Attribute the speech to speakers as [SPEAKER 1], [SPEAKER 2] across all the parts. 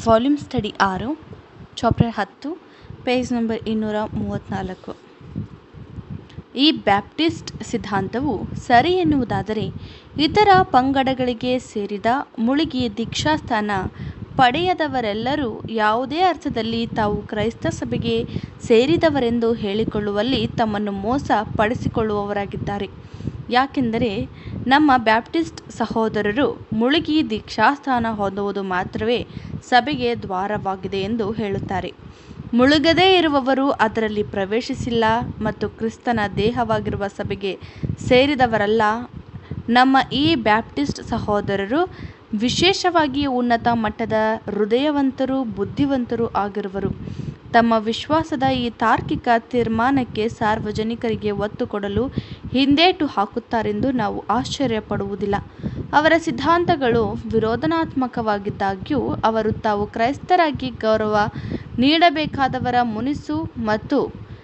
[SPEAKER 1] Volume study ಆರು chapter ಹತ್ತು page number ಇನ್ನೂರ ಮೂವತ್ತ್ನಾಲ್ಕು ಈ ಬ್ಯಾಪ್ಟಿಸ್ಟ್ ಸಿದ್ಧಾಂತವು ಸರಿ ಎನ್ನುವುದಾದರೆ ಇತರ ಪಂಗಡಗಳಿಗೆ ಸೇರಿದ ಮುಳುಗಿ ದೀಕ್ಷಾಸ್ನಾನ ಪಡೆಯದವರೆಲ್ಲರೂ ಯಾವುದೇ ಅರ್ಥದಲ್ಲಿ ತಾವು ಕ್ರೈಸ್ತ ಸಭೆಗೆ ಸೇರಿದವರೆಂದು ಹೇಳಿಕೊಳ್ಳುವಲ್ಲಿ ತಮ್ಮನ್ನು ಮೋಸ ಪಡಿಸಿಕೊಳ್ಳುವವರಾಗಿದ್ದಾರೆ ಯಾಕೆಂದರೆ ನಮ್ಮ ಬ್ಯಾಪ್ಟಿಸ್ಟ್ ಸಹೋದರರು ಮುಳುಗಿ ದೀಕ್ಷಾಸ್ನಾನ ಹೊಂದುವುದು ಮಾತ್ರವೇ ಸಭೆಗೆ ದ್ವಾರವಾಗಿದೆ ಎಂದು ಹೇಳುತ್ತಾರೆ ಮುಳುಗದೇ ಇರುವವರು ಅದರಲ್ಲಿ ಪ್ರವೇಶಿಸಿಲ್ಲ ಮತ್ತು ಕ್ರಿಸ್ತನ ದೇಹವಾಗಿರುವ ಸಭೆಗೆ ಸೇರಿದವರಲ್ಲ ನಮ್ಮ ಈ ಬ್ಯಾಪ್ಟಿಸ್ಟ್ ಸಹೋದರರು ವಿಶೇಷವಾಗಿ ಉನ್ನತ ಮಟ್ಟದ ಹೃದಯವಂತರೂ ಬುದ್ಧಿವಂತರೂ ಆಗಿರುವರು ತಮ್ಮ ವಿಶ್ವಾಸದ ಈ ತಾರ್ಕಿಕ ತೀರ್ಮಾನಕ್ಕೆ ಸಾರ್ವಜನಿಕರಿಗೆ ಒತ್ತು ಕೊಡಲು ಹಿಂದೇಟು ಹಾಕುತ್ತಾರೆಂದು ನಾವು ಆಶ್ಚರ್ಯಪಡುವುದಿಲ್ಲ ಅವರ ಸಿದ್ಧಾಂತಗಳು ವಿರೋಧಾತ್ಮಕವಾಗಿದ್ದಾಗ್ಯೂ ಅವರು ತಾವು ಕ್ರೈಸ್ತರಾಗಿ ಗೌರವ ನೀಡಬೇಕಾದವರ ಮುನಿಸು ಮತ್ತು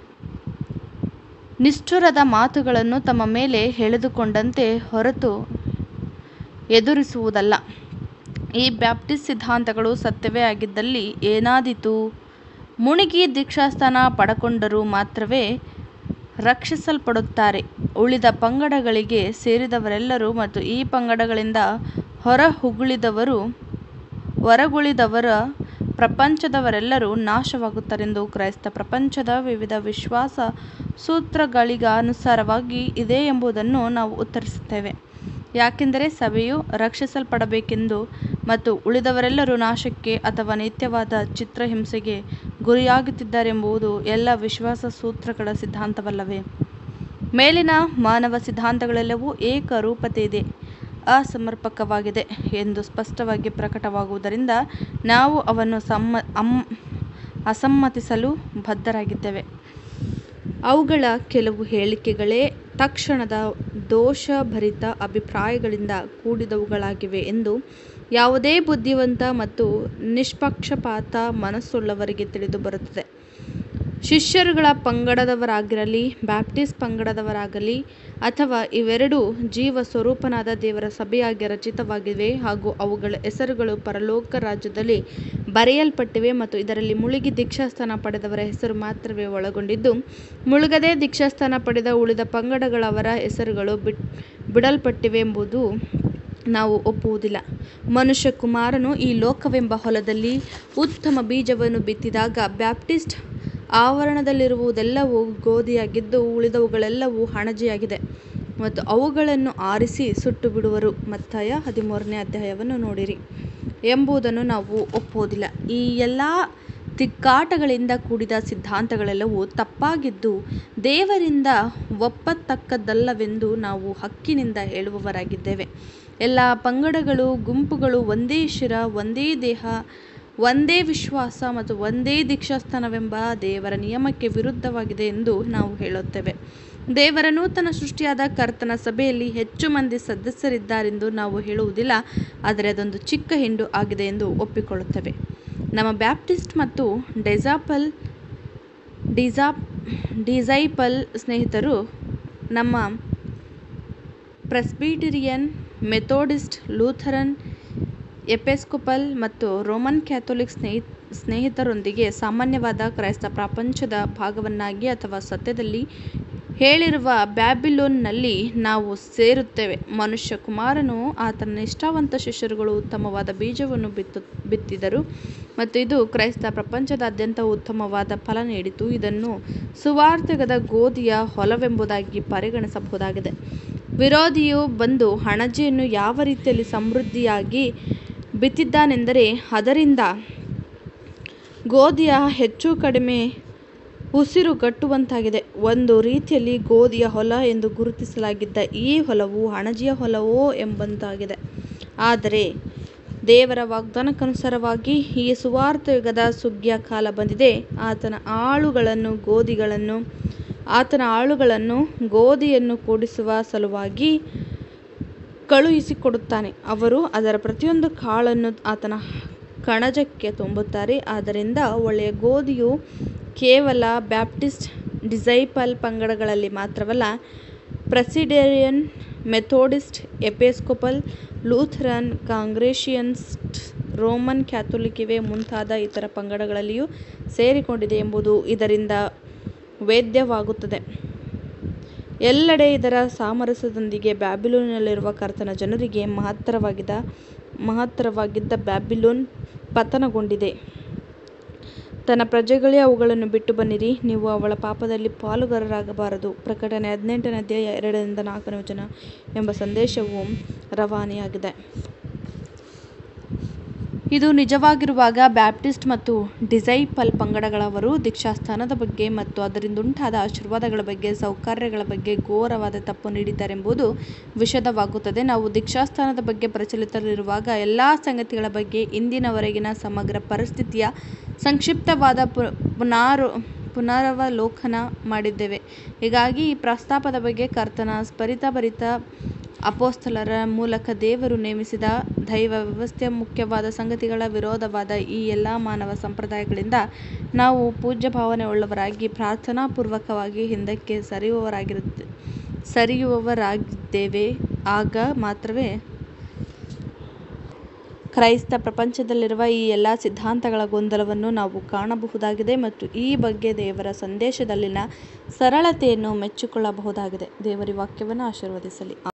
[SPEAKER 1] ನಿಷ್ಠುರದ ಮಾತುಗಳನ್ನು ತಮ್ಮ ಮೇಲೆ ಎಳೆದುಕೊಂಡಂತೆ ಹೊರತು ಎದುರಿಸುವುದಲ್ಲ ಈ ಬ್ಯಾಪ್ಟಿಸ್ಟ್ ಸಿದ್ಧಾಂತಗಳು ಸತ್ಯವೇ ಆಗಿದ್ದಲ್ಲಿ ಏನಾದೀತು ಮುಳುಗಿ ದೀಕ್ಷಾಸ್ನಾನ ಪಡಕೊಂಡರೂ ಮಾತ್ರವೇ ರಕ್ಷಿಸಲ್ಪಡುತ್ತಾರೆ ಉಳಿದ ಪಂಗಡಗಳಿಗೆ ಸೇರಿದವರೆಲ್ಲರೂ ಮತ್ತು ಈ ಪಂಗಡಗಳಿಂದ ಹೊರಗುಳಿದವರು ಹೊರಗುಳಿದವರ ಪ್ರಪಂಚದವರೆಲ್ಲರೂ ನಾಶವಾಗುತ್ತಾರೆಂದು ಕ್ರೈಸ್ತ ಪ್ರಪಂಚದ ವಿವಿಧ ವಿಶ್ವಾಸ ಸೂತ್ರಗಳಿಗನುಸಾರವಾಗಿ ಇದೆ ಎಂಬುದನ್ನು ನಾವು ಉತ್ತರಿಸುತ್ತೇವೆ ಯಾಕೆಂದರೆ ಸಭೆಯು ರಕ್ಷಿಸಲ್ಪಡಬೇಕೆಂದು ಮತ್ತು ಉಳಿದವರೆಲ್ಲರೂ ನಾಶಕ್ಕೆ ಅಥವಾ ನಿತ್ಯವಾದ ಚಿತ್ರಹಿಂಸೆಗೆ ಗುರಿಯಾಗುತ್ತಿದ್ದಾರೆಂಬುದು ಎಲ್ಲ ವಿಶ್ವಾಸ ಸೂತ್ರಗಳ ಸಿದ್ಧಾಂತವಲ್ಲವೇ ಮೇಲಿನ ಮಾನವ ಸಿದ್ಧಾಂತಗಳೆಲ್ಲವೂ ಏಕರೂಪತೆಯಿದೆ ಅಸಮರ್ಪಕವಾಗಿದೆ ಎಂದು ಸ್ಪಷ್ಟವಾಗಿ ಪ್ರಕಟವಾಗುವುದರಿಂದ ನಾವು ಅವನ್ನು ಸಮ್ಮ ಅಮ್ ಅಸಮ್ಮತಿಸಲು ಬದ್ಧರಾಗಿದ್ದೇವೆ ಅವುಗಳ ಕೆಲವು ಹೇಳಿಕೆಗಳೇ ತಕ್ಷಣದ ದೋಷಭರಿತ ಅಭಿಪ್ರಾಯಗಳಿಂದ ಕೂಡಿದವುಗಳಾಗಿವೆ ಎಂದು ಯಾವುದೇ ಬುದ್ಧಿವಂತ ಮತ್ತು ನಿಷ್ಪಕ್ಷಪಾತ ಮನಸ್ಸುಳ್ಳವರಿಗೆ ತಿಳಿದುಬರುತ್ತದೆ ಶಿಷ್ಯರುಗಳ ಪಂಗಡದವರಾಗಿರಲಿ ಬ್ಯಾಪ್ಟಿಸ್ಟ್ ಪಂಗಡದವರಾಗಲಿ ಅಥವಾ ಇವೆರಡೂ ಜೀವ ಸ್ವರೂಪನಾದ ದೇವರ ಸಭೆಯಾಗಿ ರಚಿತವಾಗಿವೆ ಹಾಗೂ ಅವುಗಳ ಹೆಸರುಗಳು ಪರಲೋಕ ರಾಜ್ಯದಲ್ಲಿ ಬರೆಯಲ್ಪಟ್ಟಿವೆ ಮತ್ತು ಇದರಲ್ಲಿ ಮುಳುಗಿ ದೀಕ್ಷಾಸ್ನಾನ ಪಡೆದವರ ಹೆಸರು ಮಾತ್ರವೇ ಒಳಗೊಂಡಿದ್ದು ಮುಳುಗದೆ ದೀಕ್ಷಾಸ್ನಾನ ಪಡೆದ ಉಳಿದ ಪಂಗಡಗಳವರ ಹೆಸರುಗಳು ಬಿಟ್ ಬಿಡಲ್ಪಟ್ಟಿವೆ ಎಂಬುದು ನಾವು ಒಪ್ಪುವುದಿಲ್ಲ ಮನುಷ್ಯಕುಮಾರನು ಈ ಲೋಕವೆಂಬ ಹೊಲದಲ್ಲಿ ಉತ್ತಮ ಬೀಜವನ್ನು ಬಿತ್ತಿದಾಗ ಬ್ಯಾಪ್ಟಿಸ್ಟ್ ಆವರಣದಲ್ಲಿರುವುದೆಲ್ಲವೂ ಗೋಧಿಯಾಗಿದ್ದು ಉಳಿದವುಗಳೆಲ್ಲವೂ ಹಣಜೆಯಾಗಿದೆ ಮತ್ತು ಅವುಗಳನ್ನು ಆರಿಸಿ ಸುಟ್ಟು ಬಿಡುವರು ಮತ್ತಾಯ ಹದಿಮೂರನೇ ಅಧ್ಯಾಯವನ್ನು ನೋಡಿರಿ ಎಂಬುದನ್ನು ನಾವು ಒಪ್ಪುವುದಿಲ್ಲ ಈ ಎಲ್ಲ ತಿಕ್ಕಾಟಗಳಿಂದ ಕೂಡಿದ ಸಿದ್ಧಾಂತಗಳೆಲ್ಲವೂ ತಪ್ಪಾಗಿದ್ದು ದೇವರಿಂದ ಒಪ್ಪತಕ್ಕದ್ದಲ್ಲವೆಂದು ನಾವು ಹಕ್ಕಿನಿಂದ ಹೇಳುವವರಾಗಿದ್ದೇವೆ ಎಲ್ಲ ಪಂಗಡಗಳು ಗುಂಪುಗಳು ಒಂದೇ ಶಿರ ಒಂದೇ ದೇಹ ಒಂದೇ ವಿಶ್ವಾಸ ಮತ್ತು ಒಂದೇ ದೀಕ್ಷಾಸ್ನಾನವೆಂಬ ದೇವರ ನಿಯಮಕ್ಕೆ ವಿರುದ್ಧವಾಗಿದೆ ಎಂದು ನಾವು ಹೇಳುತ್ತೇವೆ ದೇವರ ನೂತನ ಸೃಷ್ಟಿಯಾದ ಕರ್ತನ ಸಭೆಯಲ್ಲಿ ಹೆಚ್ಚು ಮಂದಿ ಸದಸ್ಯರಿದ್ದಾರೆಂದು ನಾವು ಹೇಳುವುದಿಲ್ಲ ಆದರೆ ಅದೊಂದು ಚಿಕ್ಕ ಹಿಂಡು ಆಗಿದೆ ಎಂದು ಒಪ್ಪಿಕೊಳ್ಳುತ್ತೇವೆ ನಮ್ಮ ಬ್ಯಾಪ್ಟಿಸ್ಟ್ ಮತ್ತು ಡೆಸಾಪಲ್ ಡಿಸಾಪ್ ಡಿಸೈಪಲ್ ಸ್ನೇಹಿತರು ನಮ್ಮ ಪ್ರೆಸ್ಬಿಟೇರಿಯನ್ ಮೆಥೋಡಿಸ್ಟ್ ಲೂಥರನ್ ಎಪೆಸ್ಕೋಪಲ್ ಮತ್ತು ರೋಮನ್ ಕ್ಯಾಥೋಲಿಕ್ ಸ್ನೇಹಿ ಸ್ನೇಹಿತರೊಂದಿಗೆ ಸಾಮಾನ್ಯವಾದ ಕ್ರೈಸ್ತ ಪ್ರಪಂಚದ ಭಾಗವನ್ನಾಗಿ ಅಥವಾ ಸತ್ಯದಲ್ಲಿ ಹೇಳಿರುವ ಬ್ಯಾಬಿಲೋನ್ನಲ್ಲಿ ನಾವು ಸೇರುತ್ತೇವೆ ಮನುಷ್ಯ ಕುಮಾರನು ಆತನ ನಿಷ್ಠಾವಂತ ಶಿಷ್ಯರುಗಳು ಉತ್ತಮವಾದ ಬೀಜವನ್ನು ಬಿತ್ತು ಬಿತ್ತಿದರು ಮತ್ತು ಇದು ಕ್ರೈಸ್ತ ಪ್ರಪಂಚದಾದ್ಯಂತ ಉತ್ತಮವಾದ ಫಲ ನೀಡಿತು ಇದನ್ನು ಸುವಾರ್ತೆಗದ ಗೋಧಿಯ ಹೊಲವೆಂಬುದಾಗಿ ಪರಿಗಣಿಸಬಹುದಾಗಿದೆ ವಿರೋಧಿಯು ಬಂದು ಹಣಜೆಯನ್ನು ಯಾವ ರೀತಿಯಲ್ಲಿ ಸಮೃದ್ಧಿಯಾಗಿ ಬಿತ್ತಿದ್ದಾನೆಂದರೆ ಅದರಿಂದ ಗೋಧಿಯ ಹೆಚ್ಚು ಕಡಿಮೆ ಉಸಿರುಗಟ್ಟುವಂತಾಗಿದೆ ಒಂದು ರೀತಿಯಲ್ಲಿ ಗೋಧಿಯ ಹೊಲ ಎಂದು ಗುರುತಿಸಲಾಗಿದ್ದ ಈ ಹೊಲವು ಹಣಜಿಯ ಹೊಲವೋ ಎಂಬಂತಾಗಿದೆ ಆದರೆ ದೇವರ ವಾಗ್ದಾನಕ್ಕನುಸಾರವಾಗಿ ಈ ಸುವಾರ್ತೆಯುಗದ ಸುಗ್ಗಿಯ ಕಾಲ ಬಂದಿದೆ ಆತನ ಆಳುಗಳನ್ನು ಗೋಧಿಗಳನ್ನು ಆತನ ಆಳುಗಳನ್ನು ಗೋಧಿಯನ್ನು ಕೂಡಿಸುವ ಸಲುವಾಗಿ ಕಳುಹಿಸಿಕೊಡುತ್ತಾನೆ ಅವರು ಅದರ ಪ್ರತಿಯೊಂದು ಕಾಳನ್ನು ಆತನ ಕಣಜಕ್ಕೆ ತುಂಬುತ್ತಾರೆ ಆದ್ದರಿಂದ ಒಳ್ಳೆಯ ಗೋಧಿಯು ಕೇವಲ ಬ್ಯಾಪ್ಟಿಸ್ಟ್ ಡಿಸೈಪಲ್ ಪಂಗಡಗಳಲ್ಲಿ ಮಾತ್ರವಲ್ಲ ಪ್ರೆಸಿಡೇರಿಯನ್ ಮೆಥೋಡಿಸ್ಟ್ ಎಪೆಸ್ಕೋಪಲ್ ಲೂಥರನ್ ಕಾಂಗ್ರೆಷಿಯನ್ಸ್ಟ್ ರೋಮನ್ ಕ್ಯಾಥೋಲಿಕ್ಕವೇ ಮುಂತಾದ ಇತರ ಪಂಗಡಗಳಲ್ಲಿಯೂ ಸೇರಿಕೊಂಡಿದೆ ಎಂಬುದು ಇದರಿಂದ ವೇದ್ಯವಾಗುತ್ತದೆ. ಎಲ್ಲೆಡೆ ಇದರ ಸಾಮರಸ್ಯದೊಂದಿಗೆ ಬ್ಯಾಬಿಲೋನಿನಲ್ಲಿರುವ ಕರ್ತನ ಜನರಿಗೆ ಮಹತ್ತರವಾಗಿದ್ದ ಬ್ಯಾಬಿಲೋನ್ ಪತನಗೊಂಡಿದೆ. ತನ್ನ ಪ್ರಜೆಗಳೇ ಅವುಗಳನ್ನು ಬಿಟ್ಟು ಬನ್ನಿರಿ, ನೀವು ಅವಳ ಪಾಪದಲ್ಲಿ ಪಾಲುಗಾರರಾಗಬಾರದು. ಪ್ರಕಟಣೆ ಹದಿನೆಂಟನೇ ಅಧ್ಯಾಯ ಎರಡರಿಂದ ನಾಲ್ಕನೇ ವಚನ ಎಂಬ ಸಂದೇಶವು ರವಾನೆಯಾಗಿದೆ. ಇದು ನಿಜವಾಗಿರುವಾಗ ಬ್ಯಾಪ್ಟಿಸ್ಟ್ ಮತ್ತು ಡಿಸೈಪಲ್ ಪಂಗಡಗಳವರು ದೀಕ್ಷಾಸ್ನಾನದ ಬಗ್ಗೆ ಮತ್ತು ಅದರಿಂದುಂಟಾದ ಆಶೀರ್ವಾದಗಳ ಬಗ್ಗೆ, ಸೌಕರ್ಯಗಳ ಬಗ್ಗೆ ಘೋರವಾದ ತಪ್ಪು ನೀಡಿದ್ದಾರೆಂಬುದು ವಿಶದವಾಗುತ್ತದೆ. ನಾವು ದೀಕ್ಷಾಸ್ನಾನದ ಬಗ್ಗೆ ಪ್ರಚಲಿತದಲ್ಲಿರುವ ಎಲ್ಲಾ ಸಂಗತಿಗಳ ಬಗ್ಗೆ ಇಂದಿನವರೆಗಿನ ಸಮಗ್ರ ಪರಿಸ್ಥಿತಿಯ ಸಂಕ್ಷಿಪ್ತವಾದ ಪುನರವಲೋಕನ ಮಾಡಿದ್ದೇವೆ. ಹೀಗಾಗಿ ಈ ಪ್ರಸ್ತಾಪದ ಬಗ್ಗೆ ಕರ್ತನ ತ್ವರಿತಭರಿತ ಅಪೊಸ್ತಲರ ಮೂಲಕ ದೇವರು ನೇಮಿಸಿದ ದೈವವ್ಯವಸ್ಥೆಯ ಮುಖ್ಯವಾದ ಸಂಗತಿಗಳ ವಿರೋಧವಾದ ಈ ಎಲ್ಲಾ ಮಾನವ ಸಂಪ್ರದಾಯಗಳಿಂದ ನಾವು ಪೂಜ್ಯಭಾವನೆಯುಳ್ಳವರಾಗಿ ಪ್ರಾರ್ಥನಾಪೂರ್ವಕವಾಗಿ ಹಿಂದಕ್ಕೆ ಸರಿಯುವವರಾಗಿದ್ದೇವೆ. ಆಗ ಮಾತ್ರವೇ ಕ್ರೈಸ್ತ ಪ್ರಪಂಚದಲ್ಲಿರುವ ಈ ಎಲ್ಲಾ ಸಿದ್ಧಾಂತಗಳ ಗೊಂದಲವನ್ನು ನಾವು ಕಾಣಬಹುದಾಗಿದೆ ಮತ್ತು ಈ ಬಗ್ಗೆ ದೇವರ ಸಂದೇಶದಲ್ಲಿನ ಸರಳತೆಯನ್ನು ಮೆಚ್ಚಿಕೊಳ್ಳಬಹುದಾಗಿದೆ. ದೇವರು ಈ ವಾಕ್ಯವನ್ನು ಆಶೀರ್ವದಿಸಲಿ. ಆಮೆನ್.